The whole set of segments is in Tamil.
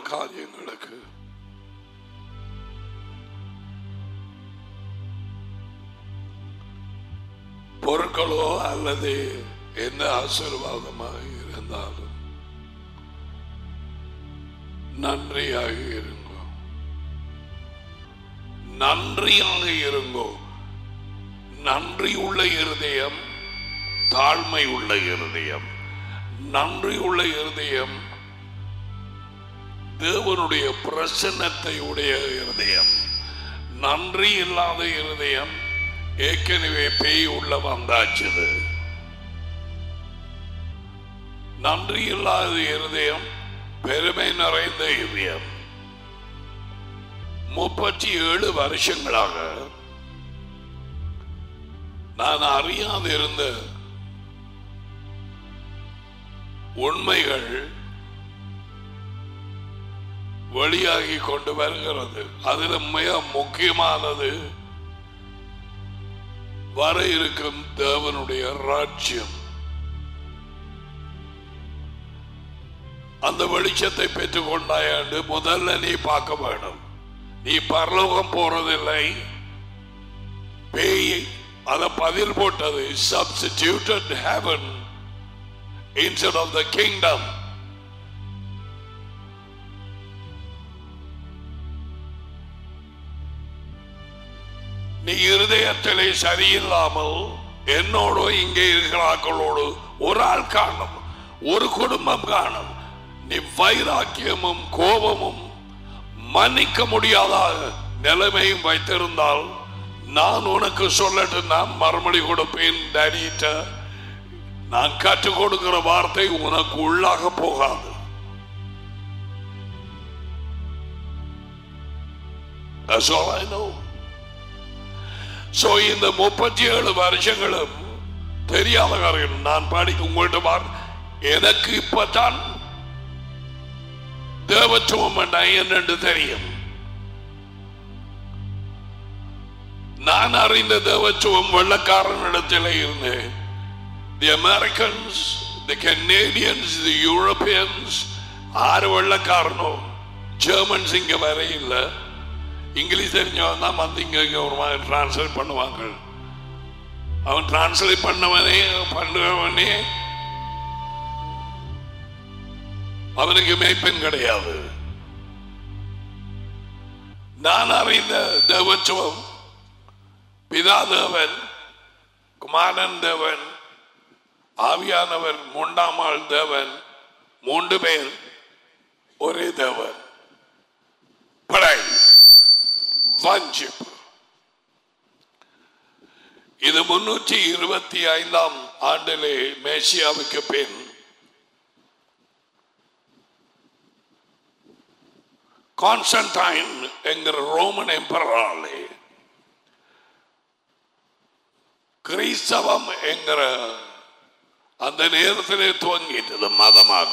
காரியங்களுக்கு பொருட்களோ அல்லது என்ன ஆசீர்வாதமாக இருந்தாலும் நன்றியாக இருங்கோ நன்றியாக இருங்கோ நன்றி உள்ள இருதயம் தாழ்மை உள்ள இருதயம் நன்றி உள்ள இருதயம் தேவனுடைய பிரசன்னத்தை உடைய இருதயம் நன்றி இல்லாத இருதயம் ஏற்கனவே பேய் உள்ள வந்தாச்சுது நன்றி இல்லாத இருதயம் பெருமை நிறைந்த இதயம் முப்பத்தி ஏழு வருஷங்களாக நான் அறியாதிருந்த உண்மைகள் வெளியாகி கொண்டு வருகிறது அதில் மிக முக்கியமானது வர இருக்கும் தேவனுடைய ராஜ்யம் அந்த வெளிச்சத்தை பெற்றுக் கொண்டாயாண்டு முதல்ல நீ பார்க்க வேண்டும் நீ பரலோகம் போறதில்லை பேய் அதை பதில் போட்டது substituted heaven instead of the kingdom நீ இருதயத்திலே சரியில்லாமல் என்னோடு இங்கே இருக்கிறார்களோடு ஒரு ஆள் காணும் ஒரு குடும்பம் காணும் நீ வைராக்கியமும் கோபமும் மன்னிக்க முடியாத நிலைமையும் வைத்திருந்தால் நான் உனக்கு சொல்லட்டு நான் மறுமொழி கொடுப்பேன் டேடிட்ட நான் கற்றுக் கொடுக்கிற வார்த்தை உனக்கு உள்ளாக போகாது That's all I know. So இந்த முப்பத்தி ஏழு வருஷங்களும் தெரியாத காரியம் நான் பாடி உங்கள்கிட்ட பார் எனக்கு இப்பதான் தேவத்துவம் என்னென்று தெரியும் நான் அறிந்த தேவத்துவம் வெள்ளக்காரனிடத்தில் இருந்து the Americans the Canadians the Europeans ஆறு வெள்ளக்காரனோ ஜெர்மன்ஸ் இங்க வர இல்லை இங்கிலீஷ் தெரிஞ்சவன் தான் வந்து இங்க இங்க ஒரு மாதிரி டிரான்ஸ்லேட் பண்ணுவாங்க அவன் டிரான்ஸ்லேட் பண்ணவனே பண்ணுறவனே அவனுக்கு மேய்ப்பெண் கிடையாது நான் அறிந்த தேவத்துவம் பிதாதேவன் குமாரன் தேவன் ஆவியானவர் மூன்றாமாள் தேவன் மூன்று பேர் ஒரே தேவன் படை வஞ்சிப்பு இது முன்னூற்றி இருபத்தி ஐந்தாம் ஆண்டிலே மேசியாவுக்கு பின் கான்ஸ்டன்டைன் என்கிற ரோமன் எம்பராலே கிறிஸ்தவம் என்கிற அந்த நேரத்திலே துவங்கிட்டது மதமாக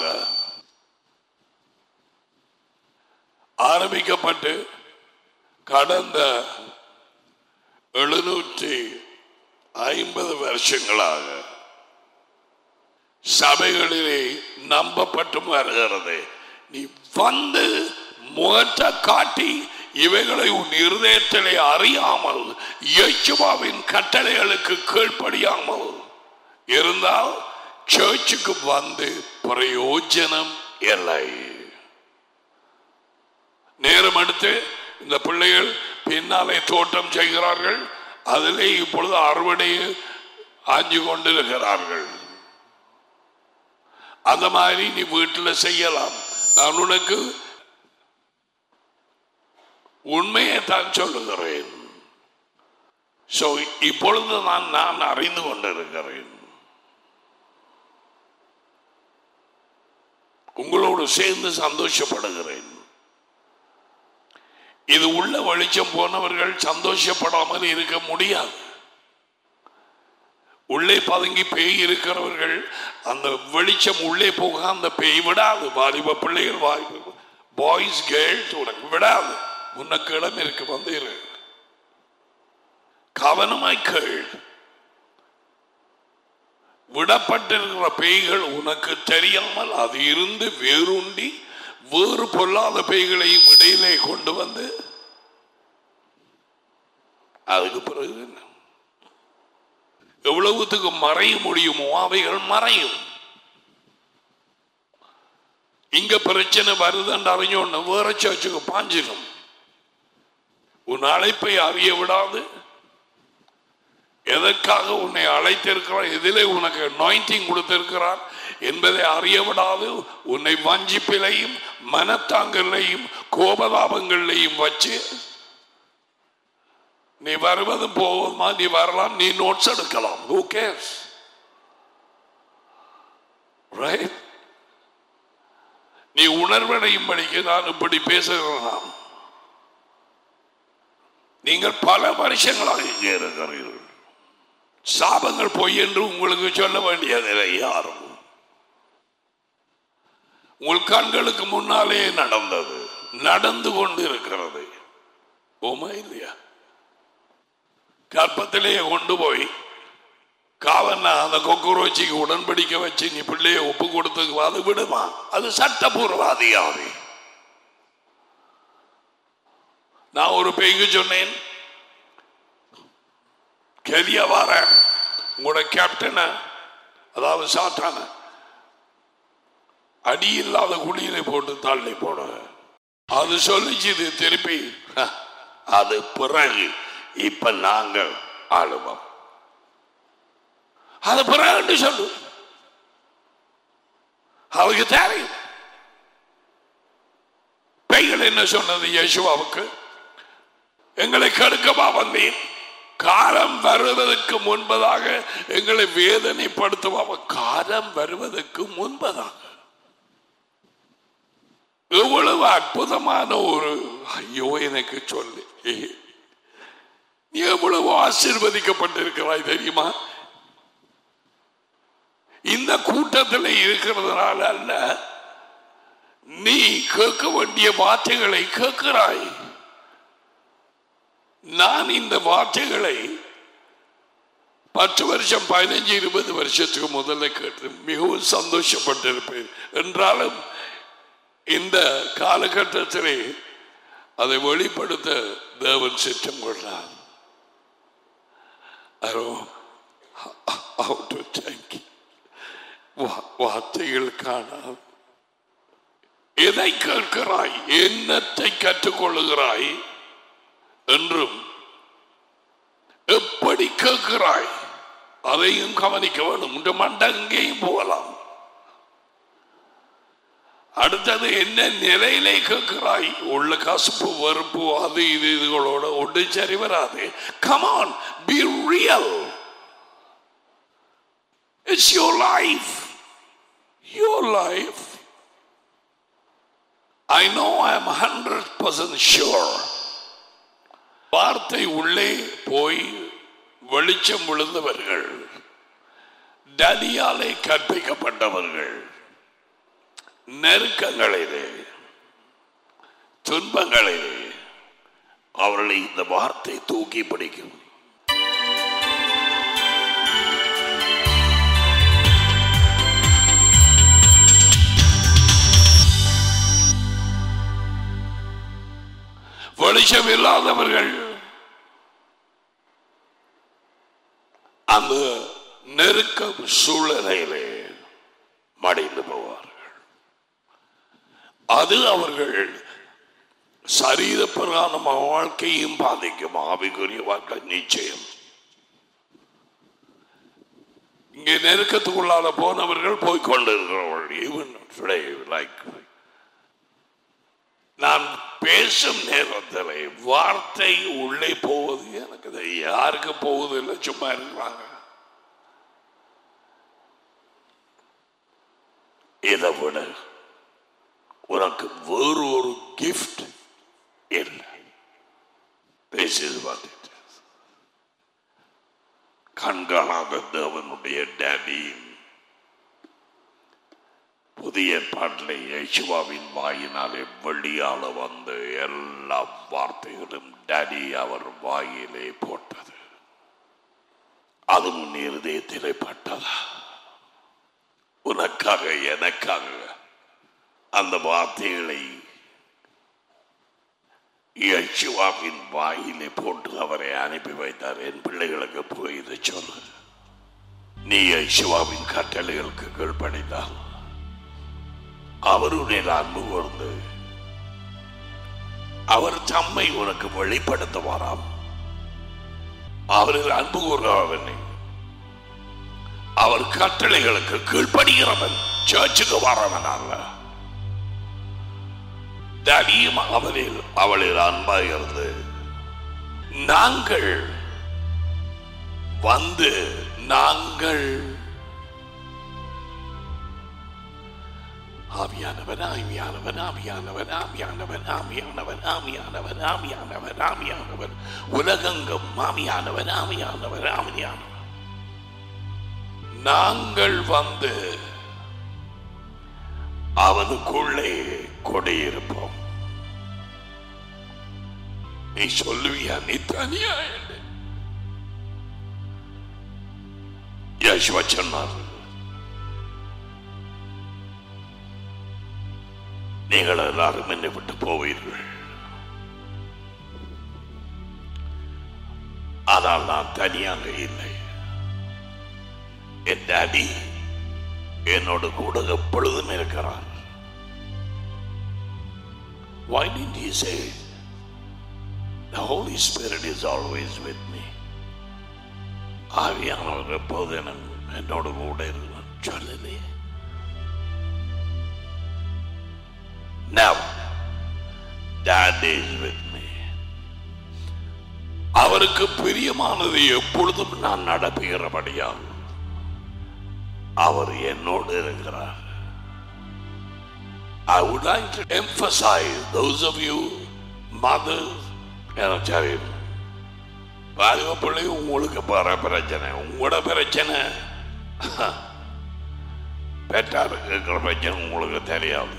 ஆரம்பிக்கப்பட்டு கடந்த எழுநூற்றி ஐம்பது வருஷங்களாக சபைகளிலே நம்பப்பட்டும் வருகிறது நீ வந்து முகத்தை காட்டி இவைகளை உன் இருதயத்திலே அறியாமல் இயேசுவாவின் கட்டளைகளுக்கு கீழ்ப்படியாமல் இருந்தால் சர்ச்சுக்கு வந்து பிரயோஜனம் இல்லை நேரம் எடுத்து இந்த பிள்ளைகள் பின்னாலே தோட்டம் செய்கிறார்கள் அதிலே இப்பொழுது அறுவடையை ஆஞ்சு கொண்டிருக்கிறார்கள் அந்த மாதிரி நீ வீட்டில் செய்யலாம் நான் உனக்கு உண்மையை தான் சொல்லுகிறேன் So, இப்பொழுது நான் நான் அறிந்து கொண்டிருக்கிறேன் உங்களோடு சேர்ந்து சந்தோஷப்படுகிறேன் இது உள்ள வெளிச்சம் போனவர்கள் சந்தோஷப்படாமல் இருக்க முடியாது உள்ளே பதுங்கி பேய் இருக்கிறவர்கள் அந்த வெளிச்சம் உள்ளே போக அந்த பேய் விடாது வாலிப பிள்ளைகள் வாலிப பாய்ஸ் கேர்ள்ஸ் உனக்கு விடாது உனக்கு இடம் இருக்கு வந்து இரு கவனமாய் கேள் விடப்பட்டிருக்கிற பேய்கள் உனக்கு தெரியாமல் அது இருந்து வேரூண்டி வேறு பொல்லாத பேய்களையும் இடையிலே கொண்டு வந்து அதுக்கு பிறகு என்ன எவ்வளவுத்துக்கு மறைய முடியுமோ அவைகள் மறையும் இங்க பிரச்சனை வருதுன்னு அறிஞ்சோன்னு வேற சர்ச்சுக்கு பாஞ்சிடும் உன் அழைப்பை அறிய விடாது எதற்காக உன்னை அழைத்திருக்கிறார் எதிலே உனக்கு நொயிண்டிங் கொடுத்திருக்கிறார் என்பதை அறிய விடாது உன்னை வஞ்சிப்பிலையும் மனத்தாங்கலையும் கோபதாபங்களையும் வச்சு நீ வருவது போவதுமா நீ வரலாம் நீ நோட்ஸ் எடுக்கலாம் who cares right நீ உணர்வடையும் படிக்க நான் இப்படி பேசுகிறேன் நீங்கள் பல வருஷங்களாக இங்கே இருக்கிறீர்கள் சாபங்கள் பொய் என்று உங்களுக்கு சொல்ல வேண்டியதில்லை யாரும் உங்கள் கண்களுக்கு முன்னாலே நடந்தது நடந்து கொண்டு இருக்கிறது ஓமா இல்லையா கற்பத்திலேயே கொண்டு போய் காவன்னா அந்த கொக்குரோச்சிக்கு உடன்படிக்க வச்சு நீ பிள்ளைய ஒப்பு கொடுத்ததுக்கு அது விடுமா அது சட்டபூர்வ அதிகாரி நான் ஒரு பேய்க்கு சொன்னேன் கெதிய வார உங்களோட கேப்டனை அதாவது சாத்தான அடி இல்லாத குழியில போட்டு தள்ளி போட அது சொல்லிச்சு இது திருப்பி "ஹ, அது பிறகு இப்ப நாங்கள் ஆளுவோம் அது பிறகு சொல்லு அவருக்கு தெரியும் பெய்கள் என்ன சொன்னது யேசுவாவுக்கு எங்களை கடுக்கமா வந்தேன் காலம் வருவதற்கு முன்பதாக எங்களை வேதனைப்படுத்துவாம காலம் வருவதற்கு முன்பதாக எவ்வளவு அற்புதமான ஒரு ஐயோ எனக்கு சொல்லு நீ எவ்வளவு ஆசீர்வதிக்கப்பட்டிருக்கிறாய் தெரியுமா இந்த கூட்டத்தில் இருக்கிறதுனால அல்ல நீ கேட்க வேண்டிய வார்த்தைகளை கேட்கிறாய் நான் இந்த வார்த்தைகளை பத்து வருஷம் பதினஞ்சு இருபது வருஷத்துக்கு முதல்ல கேட்டு மிகவும் சந்தோஷப்பட்டிருப்பேன் என்றாலும் இந்த காலகட்டத்திலே அதை வெளிப்படுத்த தேவன் சித்தம் கொண்டார் அரோ how to thank you. வா- வார்த்தைகள் காணாது எதை கேட்கிறாய் என்னத்தை கற்றுக்கொள்ளுகிறாய் என்றும் எப்படி கேட்கிறாய் அதையும் கவனிக்க வேண்டும் இந்த மண்டை அங்கேயும் போகலாம் அடுத்தது என்ன நிலையிலே கேட்கிறாய் உள்ள கசப்பு வெறுப்பு அது இது இதுகளோட ஒன்று சரி வராது come on be real it's your life your life I know I am hundred percent sure வார்த்தை உள்ளே போய் வெளிச்சம் விழுந்தவர்கள் டனியாலே கற்பிக்கப்பட்டவர்கள் நெருக்கங்களிலே துன்பங்களிலே அவர்களை இந்த வார்த்தை தூக்கி பிடிக்கும் வெளிச்சம் இல்லாதவர்கள் அந்த நெருக்கம் சூழ்நிலையிலே மடிந்து போவார்கள் அது அவர்கள் சரீர பிரகாரமான வாழ்க்கையும் பாதிக்கும் ஆவிக்குரிய வாழ்க்கை நிச்சயம் இங்கே நெருக்கத்துக்குள்ளால போனவர்கள் போய்கொண்டிருக்கிறவர்கள் ஈவன் டுடே லைக் நான் பேசும் நேரத்தில் வார்த்தை உள்ளே போவது எனக்கு தெரியும். யாருக்கு போகுது இல்லை சும்மா இருக்கிறாங்க இதை விட உனக்கு வேறு ஒரு கிஃப்ட் இல்லை This is what it is. கண்காணாத தேவனுடைய டேடி புதிய பாட்டிலே யேசுவாவின் வாயினாலே வெளியால வந்து எல்லா வார்த்தைகளும் டேடி அவர் வாயிலே போட்டது அது முன் இருதயத்திலே பட்டதா உனக்காக எனக்காக அந்த வார்த்தைகளை யேசுவாவின் வாயிலே போட்டு அவரை அனுப்பி வைத்தார் என் பிள்ளைகளுக்கு போய் இதை சொல்லு நீ யேசுவாவின் கட்டளைகளுக்கு கீழ்ப்படித்தால் அவருடைய அன்பு கூர்ந்து அவர் தம்மை உனக்கு வெளிப்படுத்துவாராம் அவரில் அன்பு கூறுகிறவனை அவர் கட்டளைகளுக்கு கீழ்ப்படுகிறவன் சர்ச்சுக்கு வரவன் அல்ல தனியும் அவளில் அவளில் அன்பாய் இருந்து நாங்கள் வந்து நாங்கள் ஆவியானவன் ஆவியானவன் ஆவியானவன் ஆவியானவன் ஆவியானவன் ஆவியானவன் ஆவியானவன் ஆவியானவன் உலகெங்கும் ஆவியானவன் ஆவியானவன் ஆவியானவன் நாங்கள் வந்து அவனுக்குள்ளே கொடியிருப்போம் நீ சொல்லுவியா நீ தனியா என்று. யேசுவா சொன்னார் நீங்கள் எல்லாரும் என்னை விட்டு போவீர்கள் ஆனால் நான் தனியாக இல்லை என் டாடி என்னோடு கூட எப்பொழுதும் இருக்கிறான் Why didn't he say, The Holy Spirit is always with me? ஆவியானவர் எப்போது என் என்னோடு கூட இருக்கிறான் சொல்லலையே Now, Dad is with me. அவருக்கு பிரியமானது எப்பொழுதும் நான் நடப்புகிறபடியால் அவர் என்னோடு இருக்கிறார் I would like to emphasize those of you mothers எனக்கு தெரியும் பாலிவ பிள்ளை உங்களுக்கு பாரு பிரச்சனை உங்களோட பிரச்சனை பெற்றாருக்கு இருக்கிற பிரச்சனை உங்களுக்கு தெரியாது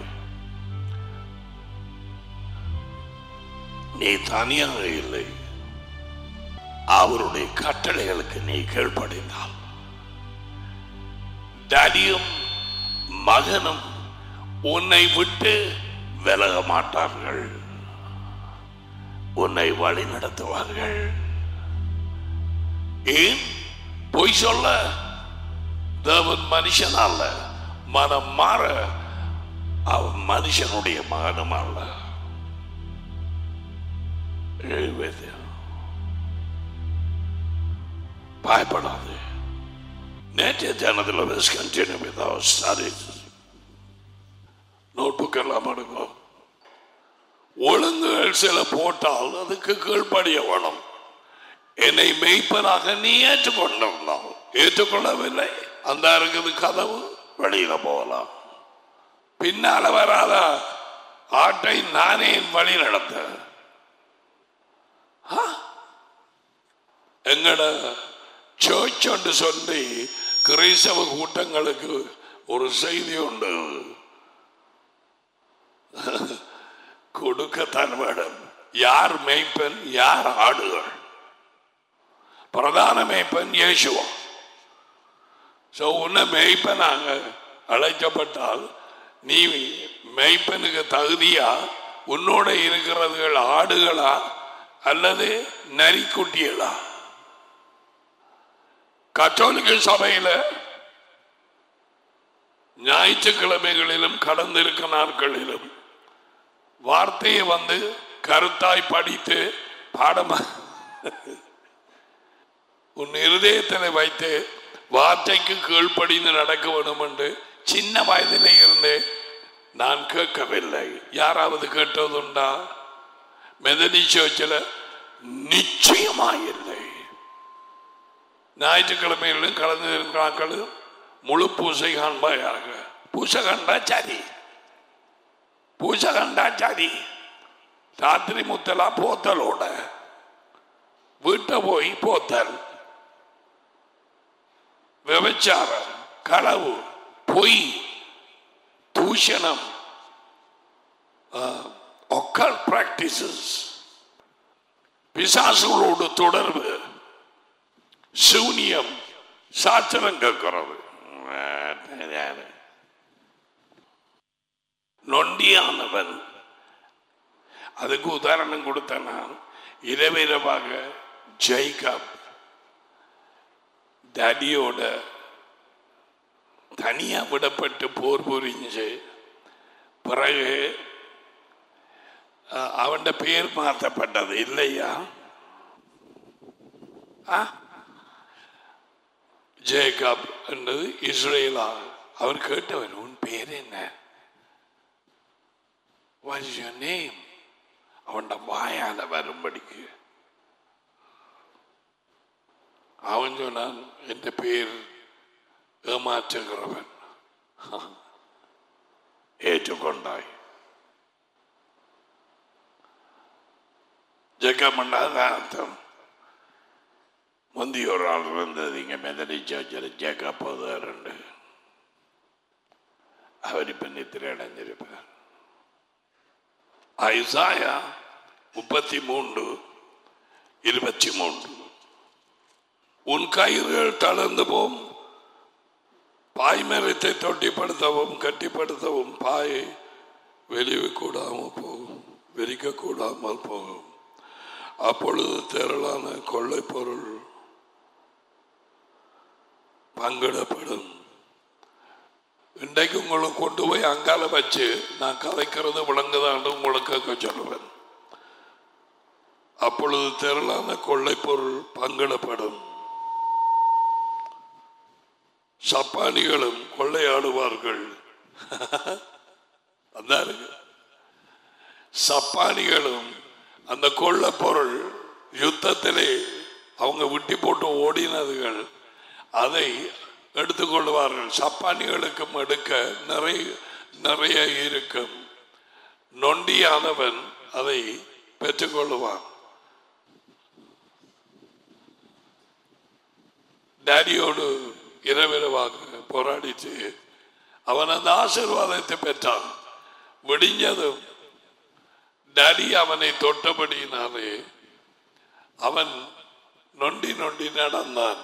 நீ தனியாக இல்லை அவருடைய கட்டளைகளுக்கு நீ கீழ்ப்படிந்தால் டடியும் மகனும் உன்னை விட்டு விலக மாட்டார்கள் உன்னை வழி நடத்துவார்கள் ஏன் பொய் சொல்ல தேவன் மனுஷன் அல்ல மனம் மாற அவன் மனுஷனுடைய மகனும் அல்ல எழுவது பயப்படாது நேற்றைய தினத்தில் let's continue with our studies notebook எல்லாம் எடுக்கும் ஒழுங்குகள் சில போட்டால் அதுக்கு கீழ்ப்படிய வேணும் என்னை மெய்ப்பனாக நீ ஏற்றுக்கொண்டிருந்தால் ஏற்றுக்கொள்ளவில்லை அந்த இருக்குது கதவு வெளியில போகலாம் பின்னால வராத ஆட்டை நானே வழி நடத்த எங்கட சர்ச் என்று சொல்லி கிறிஸ்தவ கூட்டங்களுக்கு ஒரு செய்தி உண்டு கொடுக்கத்தான் வேணும் யார் மெய்ப்பன் யார் ஆடுகள் பிரதான மெய்ப்பன் இயேசுவா ஸோ உன்னை மெய்ப்பனாக அழைக்கப்பட்டால் நீ மெய்ப்பனுக்கு தகுதியா உன்னோட இருக்கிறதுகள் ஆடுகளா அல்லது நரிக்குட்டிகளா கத்தோலிக்க சபையில ஞாயிற்றுக்கிழமைகளிலும் கடந்திருக்க நாட்களிலும் வார்த்தையை வந்து கருத்தாய் படித்து பாடமா உன் இருதயத்தில் வைத்து வார்த்தைக்கு கீழ்ப்படிந்து நடக்க வேண்டும் என்று சின்ன வயதில் இருந்து நான் கேட்கவில்லை யாராவது கேட்டதுண்டா மெதடி சர்ச்சில் நிச்சயமாயில்லை ஞாயிற்றுக்கிழமைகளிலும் கலந்து இருக்கிறார்களும் முழு பூசை காண்பாயாக பூசை கண்டா சரி பூசை கண்டா சரி ராத்திரி முத்தலா போத்தலோட வீட்டை போய் போத்தல் விபச்சாரம் களவு பொய் தூஷணம் ஒக்கல் பிராக்டிசஸ் பிசாசுகளோடு தொடர்பு சூனியம் சாத்திரம் கேட்கிறது நொண்டியானவன் அதுக்கு உதாரணம் கொடுத்தனா இரவிரவாக ஜெய்கப் தடியோட தனியா விடப்பட்டு போர் புரிஞ்சு பிறகு அவன் பேர் மாற்றப்பட்டது இல்லையா ஆ? ஜேக்கப் என்றது இஸ்ரேலா அவர் கேட்டவர் உன் பேர் என்ன வாட் இஸ் யுவர் நேம் அவன் வாயால வரும்படிக்கு அவன் சொன்னான் என் பேர் ஏமாற்றுகிறவன் ஏற்றுக்கொண்டாய் ஜெகமண்டாத அர்த்தம் முந்தி ஒரு ஆள் இருந்தது இங்க மெதடி சர்ச்சில் ஜெகா போதாருண்டு அவர் இப்ப நித்திரை அடைஞ்சிருப்பார் ஐசாயா முப்பத்தி மூன்று இருபத்தி மூன்று உன் கயிறுகள் தளர்ந்து போம் பாய்மரத்தை தொட்டிப்படுத்தவும் கட்டிப்படுத்தவும் பாய் வெளியே கூடாமல் போகும் விரிக்க கூடாமல் போகும் அப்பொழுது திரளான கொள்ளை பொருள் பங்கிடப்படும் இன்றைக்கு உங்களை கொண்டு போய் அங்கால வச்சு நான் கதைக்கிறது விளங்குதான்னு உங்களுக்கு சொல்லுவேன் அப்பொழுது திரளான கொள்ளை பொருள் பங்கிடப்படும் சப்பானிகளும் கொள்ளையாடுவார்கள் அதாரு சப்பானிகளும் அந்த கொள்ள பொருள் யுத்தத்திலே அவங்க விட்டி போட்டு ஓடினதுகள் அதை எடுத்துக்கொள்வார்கள் சப்பானிகளுக்கும் எடுக்க நிறைய நிறைய இருக்கும் நொண்டியானவன் அதை பெற்றுக்கொள்வான் டேடியோடு இரவிரவாக போராடிச்சு அவன் அந்த ஆசீர்வாதத்தை பெற்றான் விடிஞ்சதும் டேடி அவனை தொட்டபடியினாலே அவன் நொண்டி நொண்டி நடந்தான்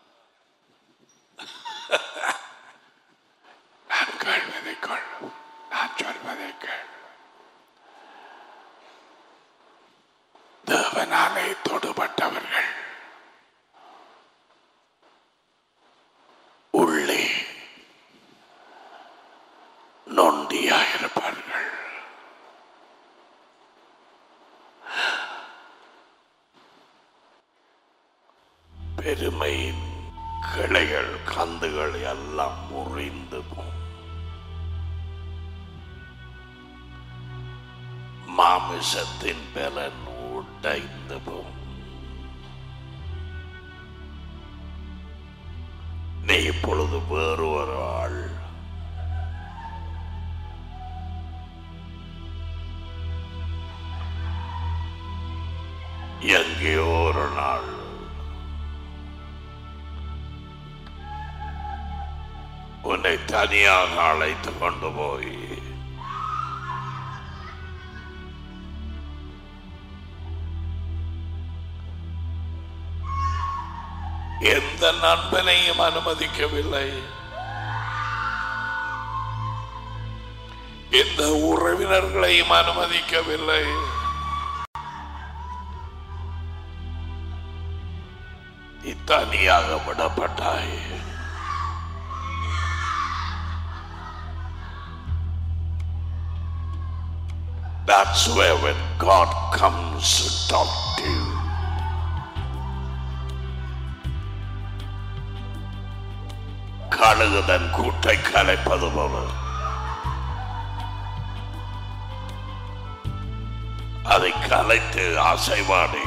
நான் கேள்வதை கொள் நான் சொல்வதை கேள் தேவனாலே தொடுபட்டவர்கள் உள்ளே நொண்டியாயிருப்பார்கள் பெருமையின் கிளைகள் கந்துகள் எல்லாம் முறிந்து போம் மாமிசத்தின் பலன் உடைந்து போம் நீ இப்பொழுது வேறு ஒரு ஆள் எங்கேயோ ஒரு நாள் உன்னை தனியாக அழைத்து கொண்டு போய் எந்த நண்பனையும் அனுமதிக்கவில்லை எந்த உறவினர்களையும் அனுமதிக்கவில்லை நீ தனியாக விடப்பட்டாய் That's where when God comes to talk to you. கழுகு தன் கூட்டை கலைப்பது போல அதை கலைத்து அசைவாடி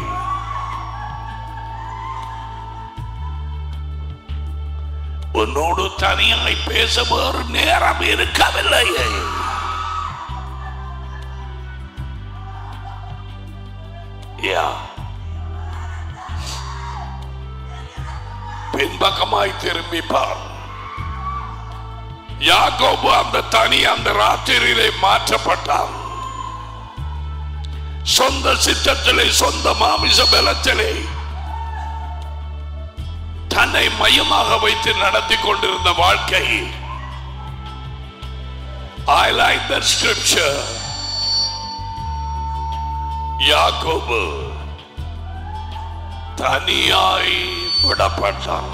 உன்னோடு தனியாய் பேச வேறு நேரம் இருக்கவில்லையே யா பின்பக்கமாய் திரும்பி பார் யாக்கோபு அந்த தனி அந்த ராத்திரியிலே மாற்றப்பட்டான் சொந்த சித்தத்திலே சொந்த மாமிச பலத்திலே தன்னை மையமாக வைத்து நடத்தி கொண்டிருந்த வாழ்க்கை I like that scripture. யாக்கோபு தனியாய் விடப்பட்டான்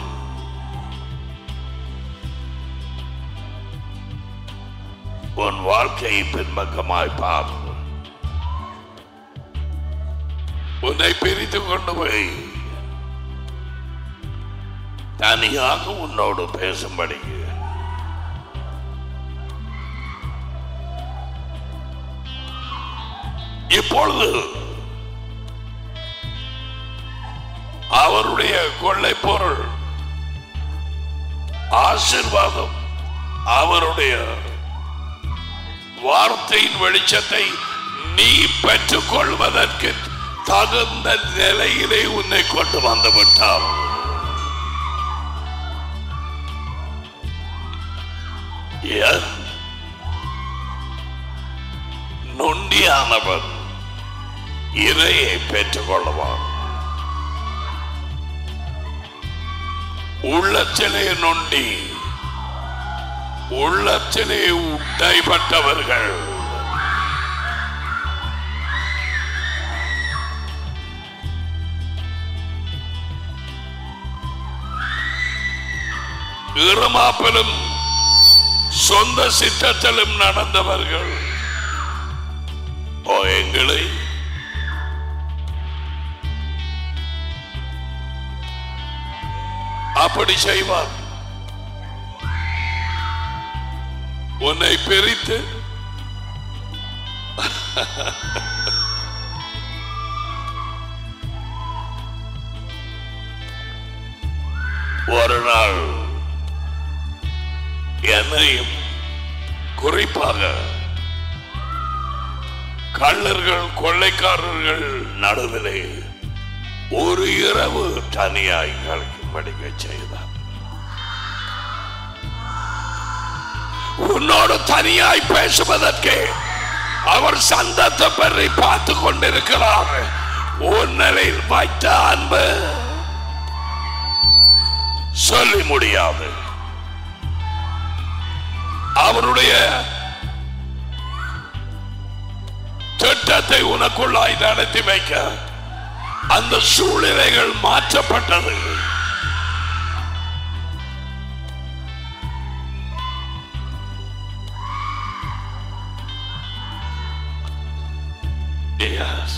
உன் வாழ்க்கையை பின்பக்கமாய் பார் உன்னை பிரித்து கொண்டு போய் தனியாக உன்னோடு பேசும்படிக்கு இப்பொழுது அவருடைய கொள்ளை பொருள் ஆசிர்வாதம் அவருடைய வார்த்தையின் வெளிச்சத்தை நீ பெற்றுக் கொள்வதற்கு தகுந்த நிலையிலே உன்னை கொண்டு வந்து விட்டார் ஏன்? நொண்டியானவன் இறையை பெற்றுக் கொள்வான் உள்ளத்திலே நொண்டி உள்ளத்திலே உடைப்பட்டவர்கள் ஈரமாப்பிலும் சொந்த சித்தத்திலும் நடந்தவர்கள் ஓ எங்களை அப்படி செய்வார் உன்னை பிரித்து ஒரு நாள் என்னையும் குறிப்பாக கள்ளர்கள் கொள்ளைக்காரர்கள் நடுவிலே ஒரு இரவு தனியாய் கழிக்கும்படிக்க செய்தார் உன்னோடு தனியாய் பேசுவதற்கு அவர் சந்தத்தை பெறி பார்த்து கொண்டிருக்கிறார் உன்னிலையில் வைத்த அன்பு சொல்லி முடியாது அவருடைய திட்டத்தை உனக்குள்ளாய் நடத்தி வைக்க அந்த சூழ்நிலைகள் மாற்றப்பட்டது Yes.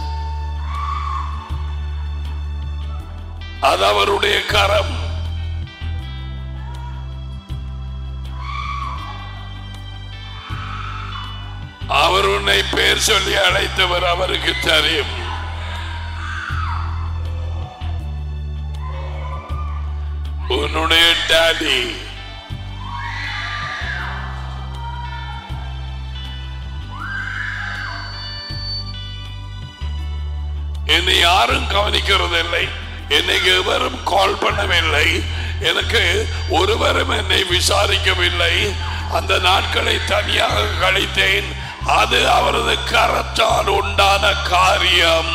அது அவருடைய கரம் அவர் உன்னை பேர் சொல்லி அழைத்தவர் அவருக்கு தெரியும் உன்னுடைய டாடி என்னை யாரும் கவனிக்கிறதில்லை என்னை எவரும் கால் பண்ணவில்லை எனக்கு ஒருவரும் என்னை விசாரிக்கவில்லை அந்த நாட்களை தனியாக கழித்தேன் அது அவரது கரத்தால் உண்டான காரியம்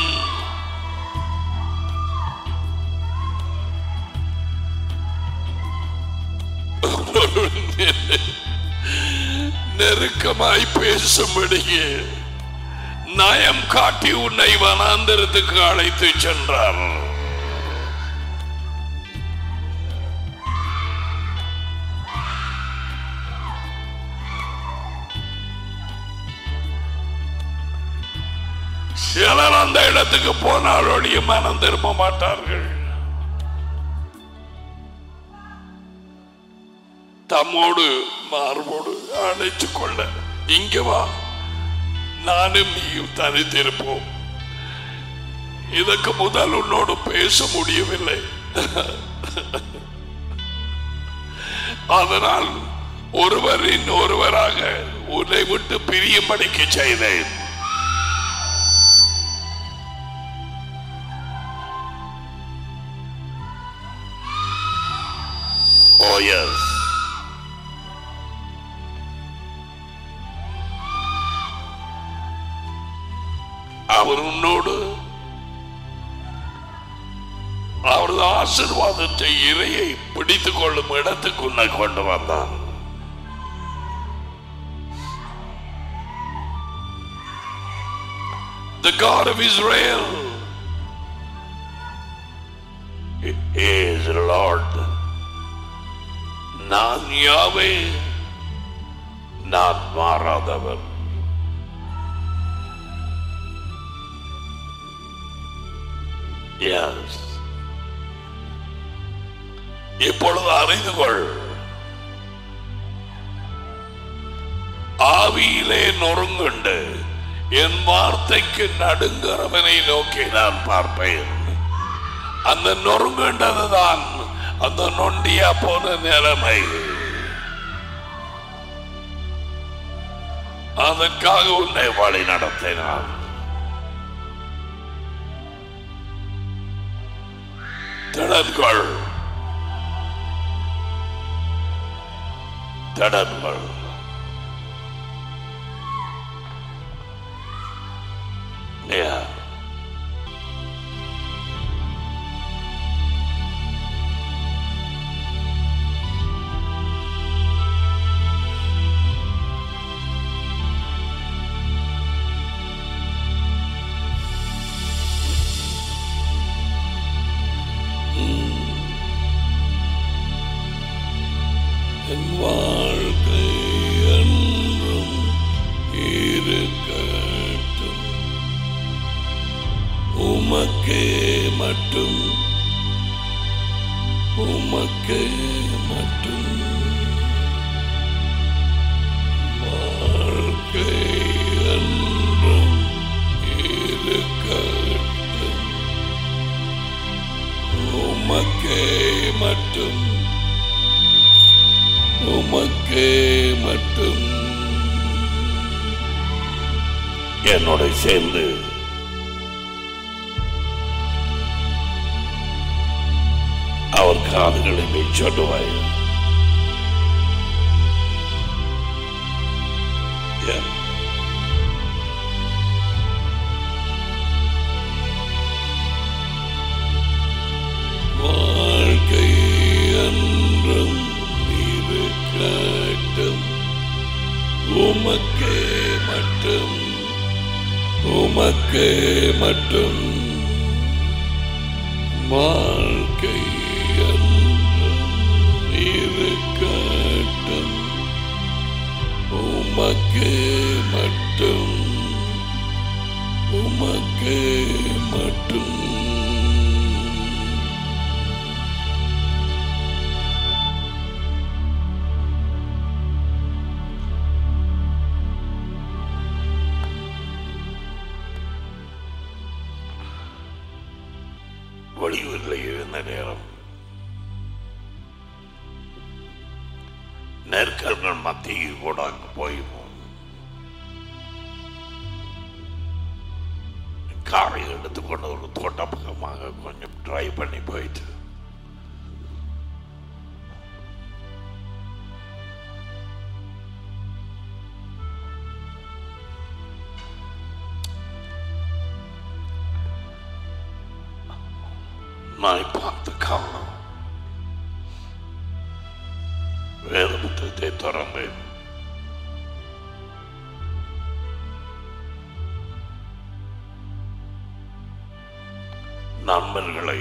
நெருக்கமாய் பேசும்படியே நயம் காட்டி உன்னை வனாந்தரத்துக்கு அழைத்து சென்றார் சிலர் அந்த இடத்துக்கு போனாலோடைய மனம் திரும்ப மாட்டார்கள் தம்மோடு மார்போடு அழைத்துக் கொள்ள இங்க வா நானும் நீயும் தனித்திருப்போம் இதற்கு முதல் உன்னோடு பேச முடியவில்லை அதனால் ஒருவரின் ஒருவராக உன்னை விட்டு பிரியும்படிக்கு செய்தேன் Oh yes. அவர் உன்னோடு அவரது ஆசிர்வாதத்தை இறையை பிடித்துக் கொள்ளும் இடத்துக்கு உன்னை கொண்டு வந்தான் the God of Israel is Lord. நான் யாவே நான் மாறாதவர் Yes. இப்பொழுது அறிந்து கொள் ஆவியிலே நொறுங்குண்டு என் வார்த்தைக்கு நடுங்கிறவனை நோக்கி நான் பார்ப்பேன் அந்த நொறுங்குண்டதுதான் அந்த நொண்டியா போன நிலைமை அதற்காக உன்னை வழி நடத்தினான் திடன்கள் திடன்கள் Yeah. என் வாழ்க்கை என்றும் இருக்கட்டும் உமக்கே மட்டும் உமக்கே மட்டும் வாழ்க்கை என்றும் இருக்கட்டும் உமக்கே மட்டும் உமக்கே மட்டும் என்னோட சேர்ந்து அவர் காதுகளில் சொல்லுவாய் Yeah. வாழ்க்கை என்றும் இருக்கட்டும் உமக்கே மட்டும் உமக்கே மட்டும் வாழ்க்கை என்றும் இருக்கட்டும் உமக்கே மட்டும் உமக்கே மட்டும் வெளியூரில் இருந்த நேரம் நெருக்கல்கள் மத்தியில் கூட அங்கு போயிருந்தோம் காரை எடுத்துக்கொண்டு ஒரு தோட்ட பக்கமாக கொஞ்சம் ட்ரை பண்ணி போயிட்டு நான் பார்த்த காரணம் வேத புத்தகத்தை திறந்தேன் நண்பர்களை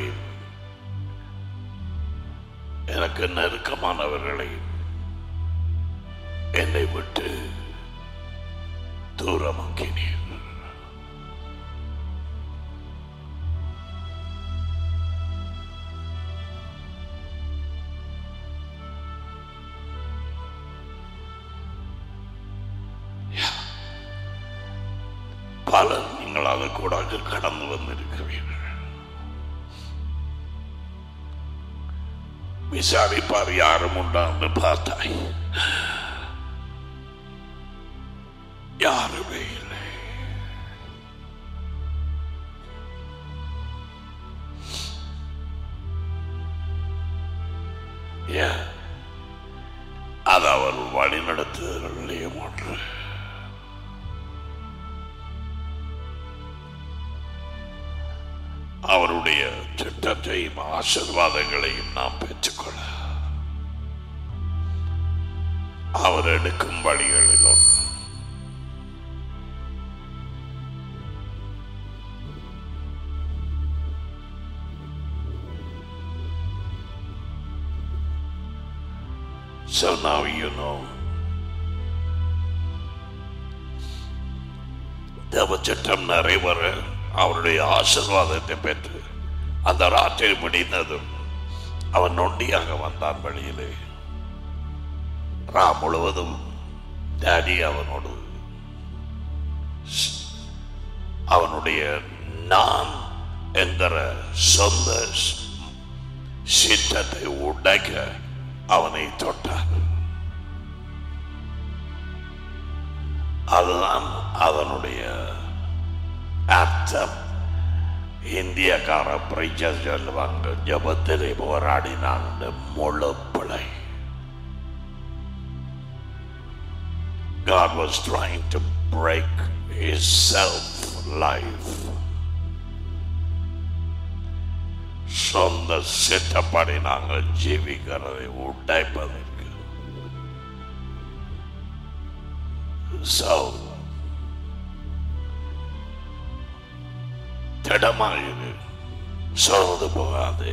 எனக்கு நெருக்கமானவர்களை என்னை விட்டு தூரமாக்கினீர் பலர் நீங்கள் அதை கூட கடந்து வந்திருக்கிறீர்கள் விசாரிப்பார் யாரும் உண்டான்னு பார்த்தாய் யாருமே இல்லை ஏன் அது அவர் வழி நடத்துதலையும் ஒன்று அவருடைய திட்டத்தையும் ஆசிர்வாதங்களையும் நாம் பெற்றுக்கொள்ள அவர் எடுக்கும் வழிகளில் ஒன்று So now you know. தேவச்சட்டம் நிறைவேற அவருடைய ஆசீர்வாதத்தை பெற்று அந்த ராத்திரி முடிந்ததும் அவன் நொண்டியாக வந்தான் வெளியிலே ரா முழுவதும் டேடி அவனோடு ஸ்- அவனுடைய நான் என்கிற சொந்த ஸ்- சித்தத்தை உடைக்க அவனை தொட்டான் அதுதான் அதனுடைய அர்த்தம் இந்தியக்கார பிரைச்சர் சொல்லுவாங்க ஜபத்திலே போராடினான் முழு பிழை God was trying to break his self life. சொந்த சித்தப்படி நாங்கள் ஜீவிக்கிறதை உடைப்பதற்கு So, திடமாயிரு சோர்ந்து போகாதே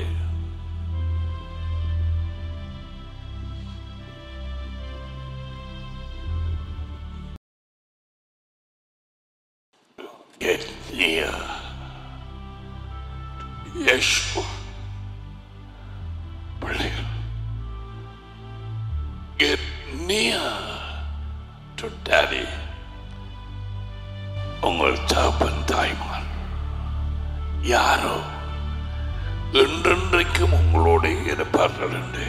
Get near. Yeshua. Brilliant. Get near to Daddy. உங்கள் தகப்பன் தாய்மார் யாரோ என்றென்றைக்கும் உங்களோடு இருப்பார்கள் என்று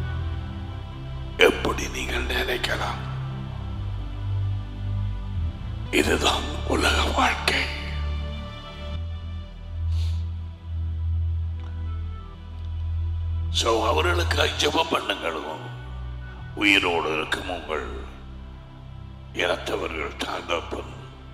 எப்படி நீங்கள் நினைக்கலாம் இதுதான் உலக வாழ்க்கை சோ அவர்களுக்காக ஜெபம் பண்ணுங்களும் உயிரோடு இருக்கும் உங்கள் இனத்தவர்கள் தகப்பன்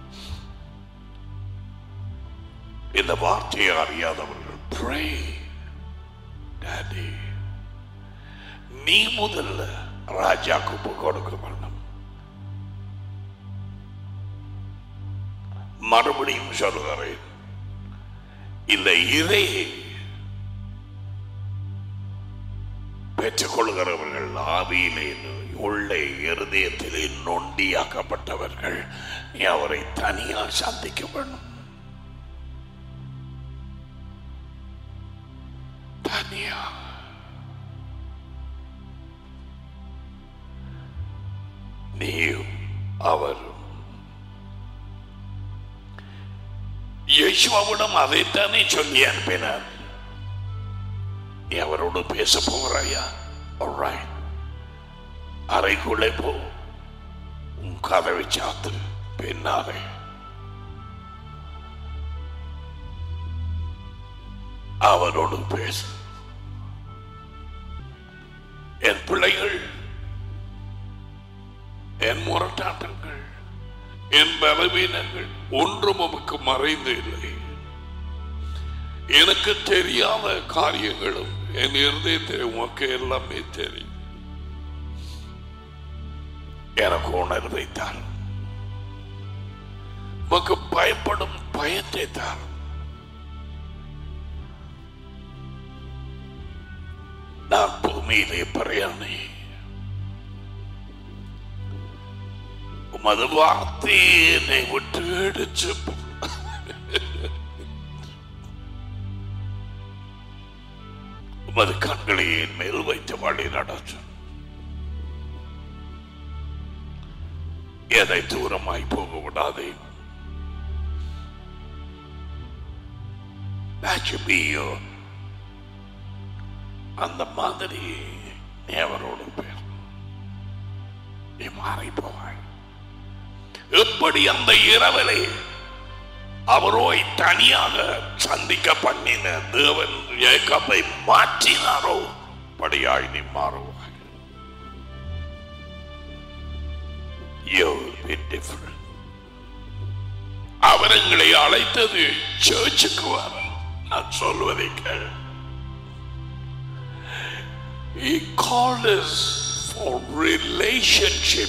இந்த வார்த்தையை அறியாதவர்கள் pray daddy நீ முதல்ல ராஜாக்கு ஒப்பு கொடுக்க வேண்டும் மறுபடியும் சொல்லுகிறேன் இந்த இறையை பெற்றுக்கொள்கிறவர்கள் ஆவியிலே உள்ளே இருதயத்திலே நொண்டியாக்கப்பட்டவர்கள் நீ அவரை தனியார் சந்திக்க வேண்டும் தனியா நீயும் அவரும் யேசுவாவிடம் அதைத்தானே சொல்லி அனுப்பினார் நீ அவரோடு பேச போகிறாயா Alright. அறைக்குள்ளே போ உன் கதவை சாத்து பின்னாலே அவரோடு பேசு என் பிள்ளைகள் என் முரட்டாட்டங்கள் என் பலவீனங்கள் ஒன்றும் உமக்கு மறைந்து இல்லை எனக்கு தெரியாத காரியங்களும் என் இருதயத்தில் உமக்கு எல்லாமே தெரியும் எனக்கு உணர்வை தான் உமக்கு பயப்படும் பயத்தை தான் நான் பூமியிலே பிரயாணி உமது வார்த்தை என்னை விட்டு எடுத்து உமது கண்களை என் மேல் வைத்து வழி நடத்தும் எதை தூரமாய் போக விடாதே பேச்சுபியோ அந்த மாதிரி நீ அவரோடு பேர் நீ மாறி போவாய் எப்படி அந்த இரவிலே அவரோய் தனியாக சந்திக்க பண்ணின தேவன் ஏக்கப்பை மாற்றினாரோ படியாய் நீ மாறுவாய் You will be different. அவர் எங்களை அழைத்தது சர்ச்சுக்கு வர நான் சொல்வதை கேள் He called us for relationship.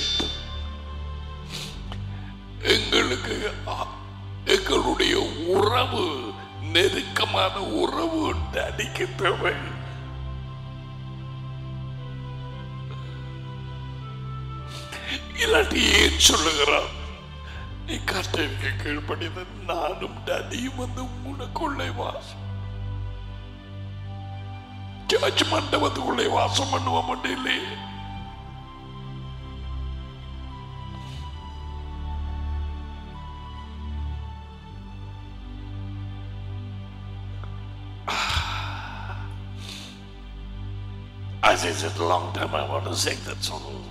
எங்களுக்கு அ- எங்களுடைய உறவு நெருக்கமான உறவு டடிக்கு தேவை இல்லாட்டி ஏன் சொல்லுகிறான் நீ கர்த்தருக்கு கீழ்ப்படித நானும் டடியும் வந்து உனக்குள்ளே வாசம் சர்ச் மண்டபத்துக்குள்ளே வாசம் பண்ணுவோம் மட்டும் இல்லையே I said it's a long time I want to sing that song.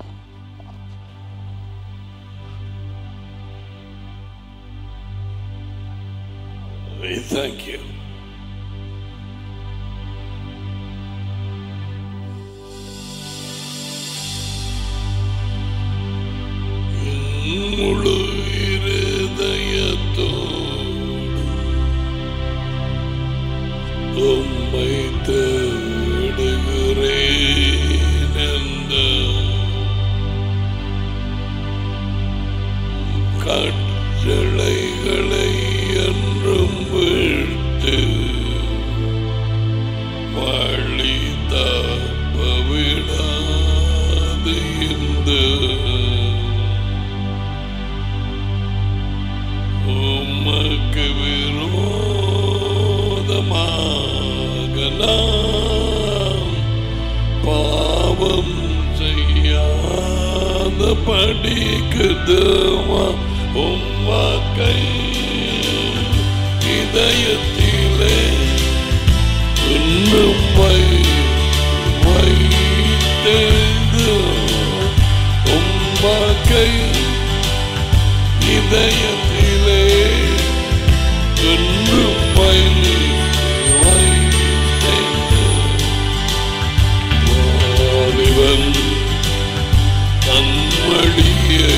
We thank you. முழு இருதயத்தோடு உம்மை தேடுகிறேன் என்ற கட்டளைகளை என்றும் விட்டு வழி தப்பவிடாது இந்த உமக்கு விரோதமாக நாம் பாவம் செய்யாத படிக்கு தேவா உம்மக்கை இதயத்திலே இன்னும் வை வைத்தேந்து உம்மக்கை இதயத்திலே என்றும் வை வைத்தேந்து வாலிபன் தன்மடியை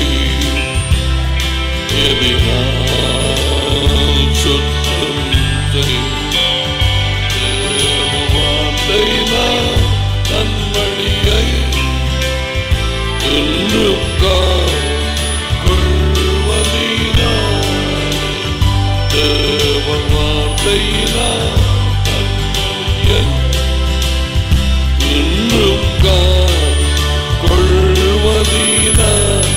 எதிரால் சுத்தம் செய்வார்த்தையினால் தன்மடியை என்றும் கொள்வதினால் தேவ வார்த்தையினால் தன்மடியை இன்னும் கொள்வதினால்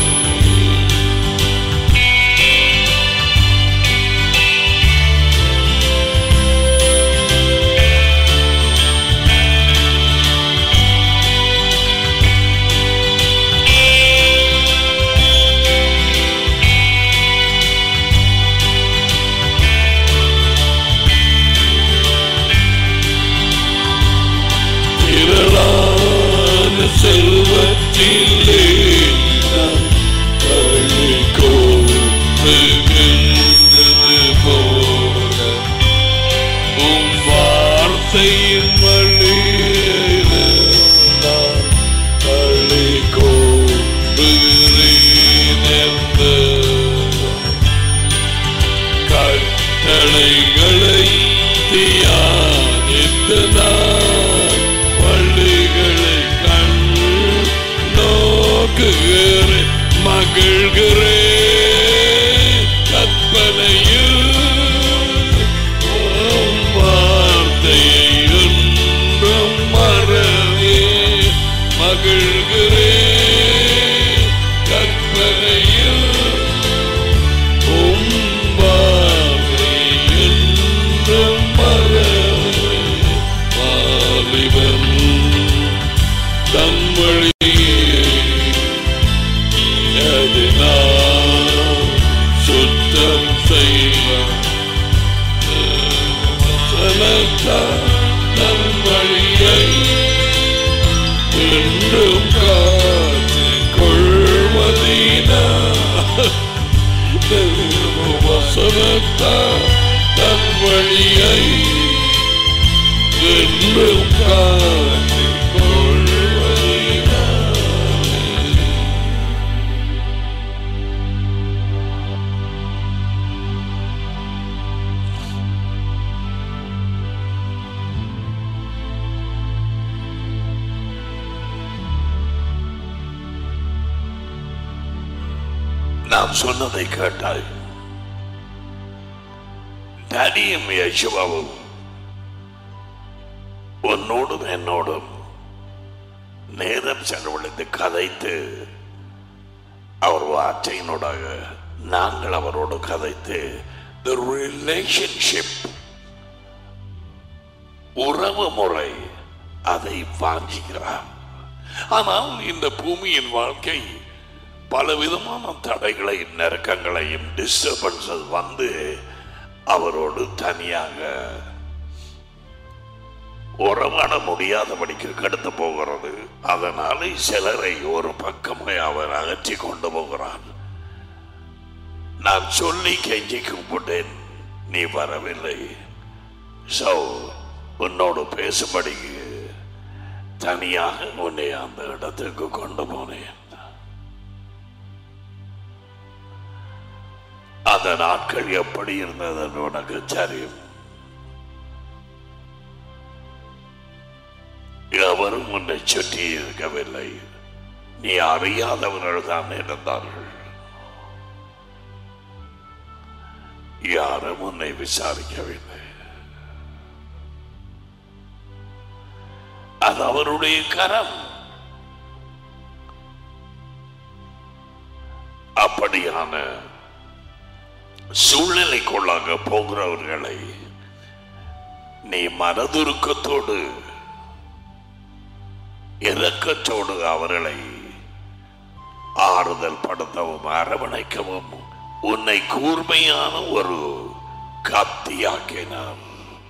திரளான செல்வத்திலே நான் களி கோருகின்றது போல உம் வார்த்தையின் வழியிலே நான் களி கோருகிறேன் என்று கட்டளைகளை தியானித்து நான் பள்ளிகளை கண் நோக்குகிறேன் மகிழ்கிறேன் கற்பனையில் உம் வார்த்தையை என்றும் மறவே மகிழ்கிறேன் கற்பனையில் சுத்தம் செய்வார் நம் வழியை என்றும் காத்து கொள்வதீனா வசனத்தால் தன் வழியை என்றும் காத்து கொள்வதீனா நாம் சொன்னதை கேட்டாய் டேடியும் யேசுவாவும் உன்னோடும் என்னோடும் நேரம் செலவழித்து கதைத்து அவர் வார்த்தையினூடாக நாங்கள் அவரோடு கதைத்து the relationship உறவு முறை அதை வாஞ்சிக்கிறார் ஆனால் இந்த பூமியின் வாழ்க்கை பலவிதமான தடைகளையும் நெருக்கங்களையும் டிஸ்டர்பன்ஸஸ் வந்து அவரோடு தனியாக உறவாட முடியாதபடிக்கு கெடுத்து போகிறது அதனால சிலரை ஒரு பக்கமாய் அவர் அகற்றி கொண்டு போகிறான் நான் சொல்லி கெஞ்சி கூப்பிட்டேன் நீ வரவில்லை சோ உன்னோடு பேசும்படிக்கு தனியாக உன்னை அந்த இடத்துக்கு கொண்டு போனேன் அந்த நாட்கள் எப்படி இருந்ததுன்னு உனக்கு தெரியும் எவரும் உன்னை சுற்றி இருக்கவில்லை நீ அறியாதவர்கள் தான் இருந்தார்கள் யாரும் உன்னை விசாரிக்கவில்லை அது அவருடைய கரம் அப்படியான சூழ்நிலைக்குள்ளாக போகிறவர்களை நீ மனதுருக்கத்தோடு இரக்கத்தோடு அவர்களை ஆறுதல் படுத்தவும் அரவணைக்கவும் உன்னை கூர்மையான ஒரு கத்தியாக்கினார்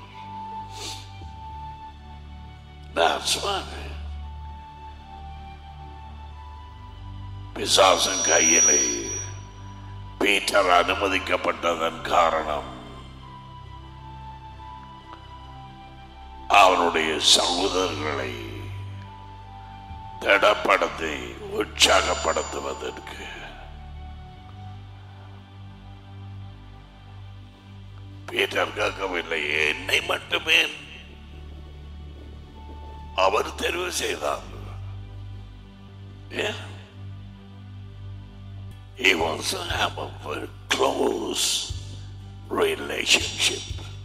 That's why. பிசாசன் கையிலே பீட்டர் அனுமதிக்கப்பட்டதன் காரணம் அவனுடைய சகோதரர்களை திடப்படுத்தி உற்சாகப்படுத்துவதற்கு பீட்டர் கேட்கவில்லை என்னை மட்டுமே அவர் தெரிவு செய்தார் Yeah. He wants to have a very close relationship.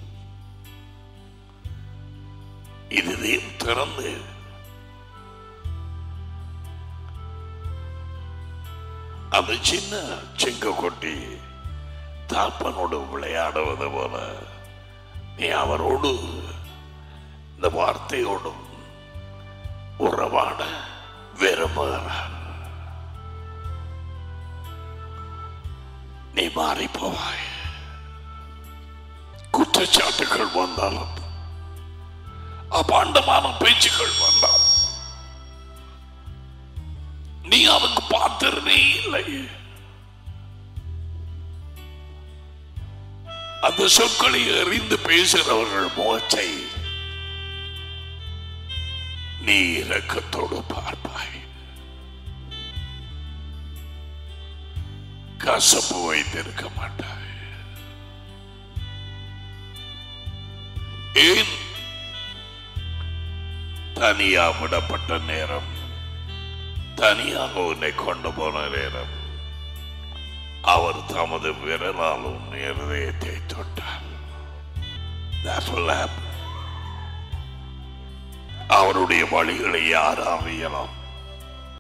இதுதையும் திறந்து அந்த சின்ன சிங்க கொட்டி தாப்பனோடு விளையாடுவது போல நீ அவரோடு இந்த வார்த்தையோடும் உறவாட விரும்புகிறார் நீ மாறி போவாய் குற்றச்சாட்டுகள் வந்தாலும் அபாண்டமான பேச்சுக்கள் வந்தால் நீ அவனுக்கு பாத்திரமே இல்லை அந்த சொற்களை எறிந்து பேசுகிறவர்கள் முகத்தை நீ இரக்கத்தோடு பார்ப்பாய் கசப்பு வைத்திருக்க மாட்டாய் ஏன் தனியா விடப்பட்ட நேரம் தனியாக உன்னை கொண்டு போன நேரம் அவர் தமது விரலால் உன் இருதயத்தை தொட்டார் That will happen. அவருடைய வழிகளை யார் அறியலாம்